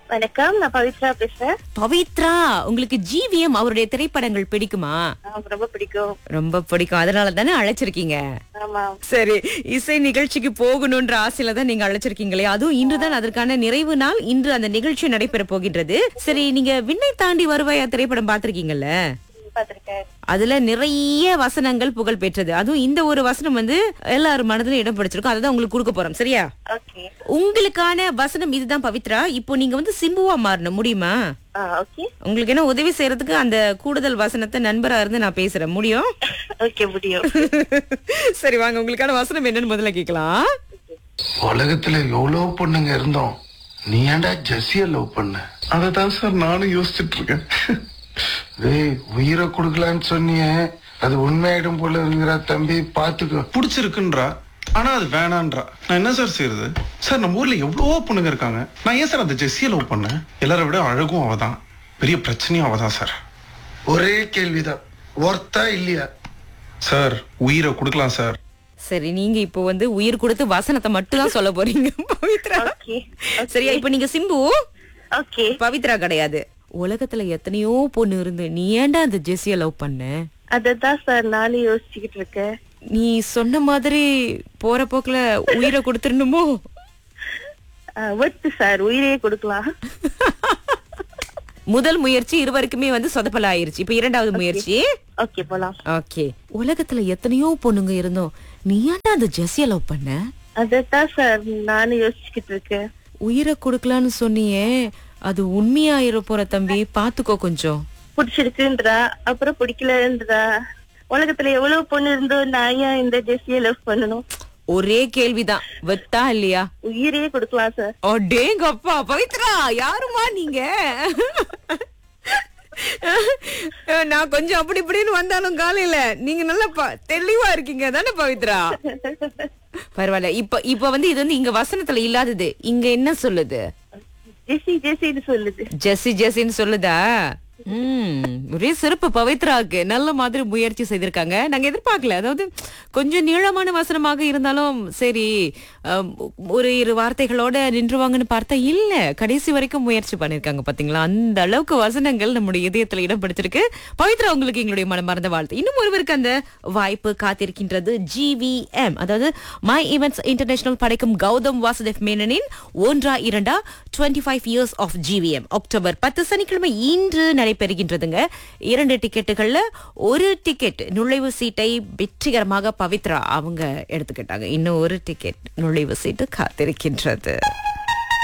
வணக்கம் நான் பவித்ரா பேசுறேன் பவித்ரா உங்களுக்கு ஜிவிஎம் அவருடைய திரைப்படங்கள் பிடிக்குமா எனக்கு ரொம்ப பிடிக்கும் ரொம்ப பிடிக்கும் அதனால தானே அழைச்சிருக்கீங்க ஆமா சரி இசை நிகழ்ச்சிக்கு போகணும்ன்ற ஆசையில தான் நீங்க அழைச்சிருக்கீங்களே அதுவும் இன்றுதான் அதற்கான நிறைவு நாள் இன்று அந்த நிகழ்ச்சி நடைபெற போகின்றது சரி நீங்க விண்ணை தாண்டி வருவாயா திரைப்படம் பார்த்திருக்கீங்கல்ல பாத்திருக்கேன் அதுல நிறைய வசனங்கள் புகழ் பெற்றது அதுவும் இந்த ஒரு வசனம் வந்து எல்லாரும் மனதிலும் இடம் பிடிச்சிருக்கும் அதை தான் உங்களுக்கு கொடுக்க போறோம் சரியா ஓகே உங்களுக்கான வசனம் இதுதான் பவித்ரா இப்போ நீங்க வந்து சிம்புவா மாறணும் முடியுமா ஆ ஓகே உங்களுக்கு என்ன உதவி செய்யறதுக்கு அந்த கூடுதல் வசனத்தை நண்பரா இருந்து நான் பேசுறேன் முடியும் ஓகே முடியும் சரி வாங்க உங்களுக்கான வசனம் என்னன்னு முதல்ல கேட்கலாம் உலகத்துல எவ்வளவு பொண்ணுங்க இருந்தோம் நீ ஏன்டா ஜெஸ்ஸிய லவ் பண்ண அததான் சார் நானும் யோசிச்சுட்டு இருக்கேன் டேய் உயிரை கொடுக்கலான்னு சொன்னியே அது உண்மையாயிடும் போல இருக்கிற தம்பி பாத்துக்கோ பிடிச்சிருக்குன்றா ஆனா அது வேணான்றா நான் என்ன சார் செய்யறது சார் நம்ம ஊர்ல எவ்வளவோ பொண்ணுங்க இருக்காங்க நான் ஏன் சார் அந்த ஜெஸ்ஸியை லவ் பண்ணேன் எல்லாரை விட அழகும் அவதான் பெரிய பிரச்சனையும் அவதான் சார் ஒரே கேள்விதான் ஒர்த்தா இல்லையா சார் உயிரை கொடுக்கலாம் சார் சரி நீங்க இப்போ வந்து உயிர் கொடுத்து வசனத்தை மட்டும் தான் சொல்ல போறீங்க பவித்ரா ஓகே சரியா இப்போ நீங்க சிம்பு ஓகே பவித்ரா கிடையாது உலகத்துல எத்தனையோ பொண்ணு இருந்து நீ ஏன்டா அந்த ஜெஸ்ஸிய லவ் பண்ண அததான் சார் நானும் யோசிச்சுக்கிட்டு இருக்கேன் நீ சொன்ன மாதிரி போற போக்குல உயிரை கொடுத்துடணுமோ ஒத்து சார் உயிரையே கொடுக்கலாம் முதல் முயற்சி இருவருக்குமே வந்து சொதப்பல ஆயிருச்சு இப்ப இரண்டாவது முயற்சி ஓகே போலாம் ஓகே உலகத்துல எத்தனையோ பொண்ணுங்க இருந்தோம் நீ ஏன்டா அந்த ஜெஸ்ஸிய லவ் பண்ண அததான் சார் நானும் யோசிச்சுக்கிட்டு இருக்கேன் உயிரை கொடுக்கலான்னு சொன்னியே அது உண்மையாயிர போற தம்பி பாத்துக்கோ கொஞ்சம் பிடிச்சிருக்குன்றா அப்புறம் பிடிக்கலன்றா உலகத்துல எவ்வளவு பொண்ணு இருந்தோ நான் ஏன் இந்த ஜெஸ்ஸிய லவ் பண்ணணும் ஒரே கேள்விதான் வெத்தா இல்லையா உயிரையே கொடுக்கலாம் சார் அடேங்கப்பா பவித்ரா யாருமா நீங்க நான் கொஞ்சம் அப்படி இப்படின்னு வந்தாலும் காலையில நீங்க நல்லா ப- தெளிவா இருக்கீங்க தானே பவித்ரா பரவாயில்ல இப்ப இப்ப வந்து இது வந்து இங்க வசனத்துல இல்லாதது இங்க என்ன சொல்லுது ஜெஸ்ஸி ஜெஸ்ஸின்னு சொல்லுது ஜெஸ்ஸி ஜெஸ்ஸின்னு சொல்லுதா ம் ஒரே சிறப்பு பவித்ராக்கு நல்ல மாதிரி முயற்சி செய்திருக்காங்க நாங்க எதிர்பார்க்கல அதாவது கொஞ்சம் நீளமான வசனமாக இருந்தாலும் சரி அம், ஒரு இரு வார்த்தைகளோட நின்றுவாங்கன்னு பார்த்தா இல்ல கடைசி வரைக்கும் முயற்சி பண்ணிருக்காங்க பாத்தீங்களா அந்த அளவுக்கு வசனங்கள் நம்முடைய இதயத்துல இடம் பிடிச்சிருக்கு பவித்ரா உங்களுக்கு எங்களுடைய மனமார்ந்த வாழ்த்து இன்னும் ஒருவருக்கு அந்த வாய்ப்பு காத்திருக்கின்றது ஜிவிஎம் அதாவது மை ஈவென்ட்ஸ் இன்டர்நேஷனல் படைக்கும் கௌதம் வாசுதேவ் மேனனின் ஒன்றா இரண்டா twenty five years of GVM October பத்து சனிக்கிழமை இன்று நடைபெறுகின்றதுங்க இரண்டு டிக்கெட்டுகள்ல ஒரு டிக்கெட் நுழைவு சீட்டை வெற்றிகரமாக பவித்ரா அவங்க எடுத்துக்கிட்டாங்க இன்னும் ஒரு டிக்கெட் நுழைவு சீட்டு காத்திருக்கின்றது